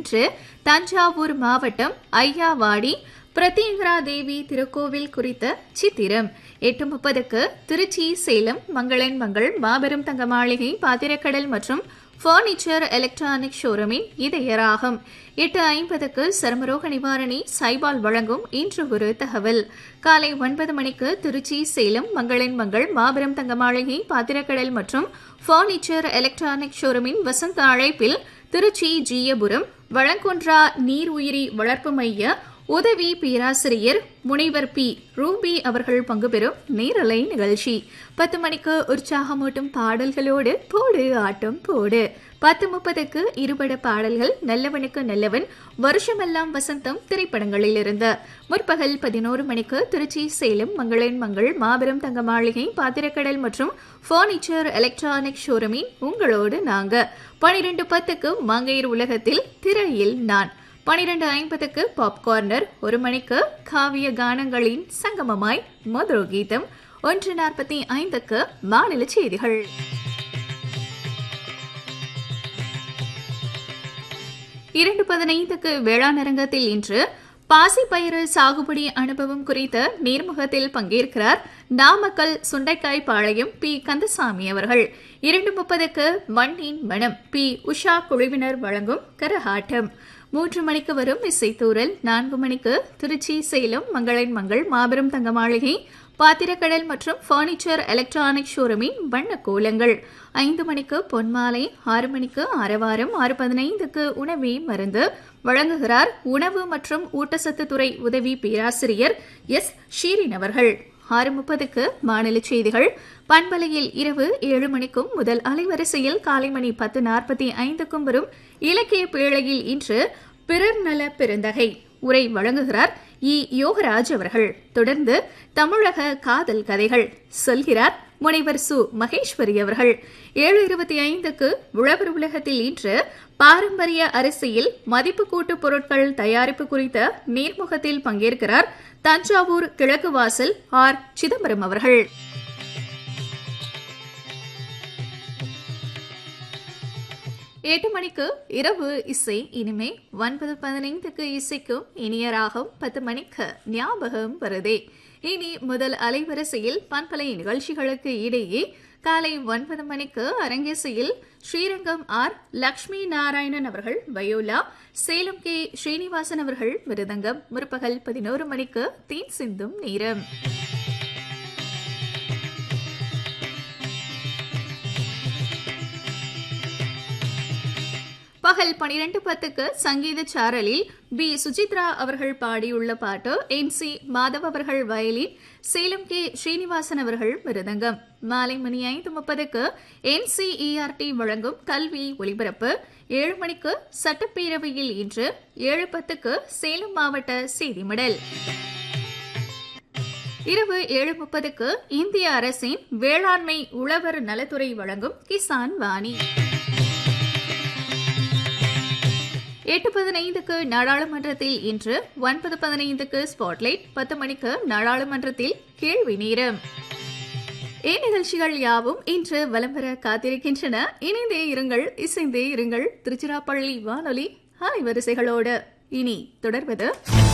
இன்று தஞ்சாவூர் மாவட்டம் ஐயாவாடி பிரத்யங்கரா தேவி திருக்கோவில் குறித்த சித்திரம் எட்டு முப்பதுக்கு திருச்சி சேலம் மங்களன் மங்கள் மாபெரும் தங்க மாளிகை பாத்திரக்கடல் மற்றும் பர்னிச்சர் எலக்ட்ரானிக் ஷோரூமின் இதயராகும் எட்டு ஐம்பதுக்கு சர்மரோக நிவாரணி சைபால் வழங்கும் இன்று ஒரு தகவல் காலை ஒன்பது மணிக்கு திருச்சி சேலம் மங்களன் மங்கள் மாபெரும் தங்க மாளிகை பாத்திரக்கடல் மற்றும் பர்னிச்சர் எலக்ட்ரானிக் ஷோரூமின் வசந்த அழைப்பில் திருச்சி ஜீயபுரம் வழங்குன்றா நீர் உயிரி வளர்ப்பு மைய உதவி பேராசிரியர் முனைவர் பி ரூபி அவர்கள் பங்கு பெறும் நேரலை நிகழ்ச்சி பத்து மணிக்கு உற்சாகமூட்டும் பாடல்களோடு போடு ஆட்டம் போடு பத்து முப்பதுக்கு இருபட பாடல்கள் நல்லவனுக்கு நல்லவன் வருஷமெல்லாம் வசந்தம் திரைப்படங்களில் இருந்து முற்பகல் பதினோரு மணிக்கு திருச்சி சேலம் மங்களன் மங்கள் மாபெரும் தங்க மாளிகை பாத்திரக்கடல் மற்றும் பர்னிச்சர் எலக்ட்ரானிக் ஷோரூமின் உங்களோடு நாங்க பனிரெண்டு பத்துக்கு மங்கையர் உலகத்தில் திரையில் நான் பனிரெண்டு ஐம்பதுக்கு பாப்கார்னர் ஒரு மணிக்கு காவிய கானங்களின் சங்கமமாய் மதுர கீதம் ஒன்று நாற்பத்தி ஐந்துக்கு மாநில செய்திகள் இரண்டு பதினைந்துக்கு வேளாண் அரங்கத்தில் இன்று பாசிப்பயிறு சாகுபடி அனுபவம் குறித்த நேர்முகத்தில் பங்கேற்கிறார் நாமக்கல் சுண்டைக்காய் பாளையம் பி கந்தசாமி அவர்கள் இரண்டு முப்பதுக்கு மண்ணின் மனம் பி உஷா குழுவினர் வழங்கும் கரகாட்டம் மூன்று மணிக்கு வரும் இசைத்தூரல் நான்கு மணிக்கு திருச்சி சேலம் மங்களன் மங்கள் மாபெரும் தங்க மாளிகை பாத்திரக்கடல் மற்றும் பர்னிச்சர் எலக்ட்ரானிக் ஷோரூமின் வண்ண கோலங்கள் ஐந்து மணிக்கு பொன்மாலை ஆறு மணிக்கு ஆரவாரம் ஆறு பதினைந்துக்கு உணவே மருந்து வழங்குகிறார் உணவு மற்றும் ஊட்டச்சத்து துறை உதவி பேராசிரியர் எஸ் ஷீரின் அவர்கள் ஆறு முப்பதுக்கு மாநில செய்திகள் பண்பலையில் இரவு ஏழு மணிக்கும் முதல் அலைவரிசையில் காலை மணி பத்து நாற்பத்தி ஐந்துக்கும் வரும் இலக்கிய பேழையில் இன்று பிறர் நல பெருந்தகை உரை வழங்குகிறார் இ யோகராஜ் அவர்கள் தொடர்ந்து தமிழக காதல் கதைகள் சொல்கிறார் முனைவர் சு மகேஸ்வரி அவர்கள் ஏழு இருபத்தி ஐந்துக்கு உழவர் உலகத்தில் இன்று பாரம்பரிய அரிசியில் மதிப்பு கூட்டு பொருட்கள் தயாரிப்பு குறித்த நேர்முகத்தில் பங்கேற்கிறார் தஞ்சாவூர் கிழக்கு வாசல் ஆர் சிதம்பரம் அவர்கள் எட்டு மணிக்கு இரவு இசை இனிமே ஒன்பது பதினைந்துக்கு இசைக்கும் இனிய ராகம் பத்து மணிக்கு ஞாபகம் வருதே இனி முதல் அலைவரிசையில் பண்பலை நிகழ்ச்சிகளுக்கு இடையே காலை ஒன்பது மணிக்கு அரங்கேசையில் ஸ்ரீரங்கம் ஆர் லக்ஷ்மி நாராயணன் அவர்கள் வயோலா சேலம் கே ஸ்ரீனிவாசன் அவர்கள் மிருதங்கம் முற்பகல் பதினோரு மணிக்கு தீன் சிந்தும் நேரம் பகல் பனிரெண்டு பத்துக்கு சங்கீத சாரலில் பி சுசித்ரா அவர்கள் பாடியுள்ள பாட்டு என் சி மாதவ் அவர்கள் வயலின் சேலம் கே ஸ்ரீனிவாசன் அவர்கள் மிருதங்கம் மாலை மணி ஐந்து முப்பதுக்கு என்சிஇஆர்டி வழங்கும் கல்வி ஒலிபரப்பு ஏழு மணிக்கு சட்டப்பேரவையில் இன்று ஏழு பத்துக்கு சேலம் மாவட்ட செய்திமடல் இரவு ஏழு முப்பதுக்கு இந்திய அரசின் வேளாண்மை உழவர் நலத்துறை வழங்கும் கிசான் வாணி எட்டு பதினைந்துக்கு நாடாளுமன்றத்தில் இன்று ஒன்பது பதினைந்துக்கு ஸ்பாட்லைட் பத்து மணிக்கு நாடாளுமன்றத்தில் கேள்வி நேரம் இந்நிகழ்ச்சிகள் யாவும் இன்று வலம் வர காத்திருக்கின்றன இணைந்தே இருங்கள் இசைந்தே இருங்கள் திருச்சிராப்பள்ளி வானொலி அலைவரிசைகளோடு இனி தொடர்வது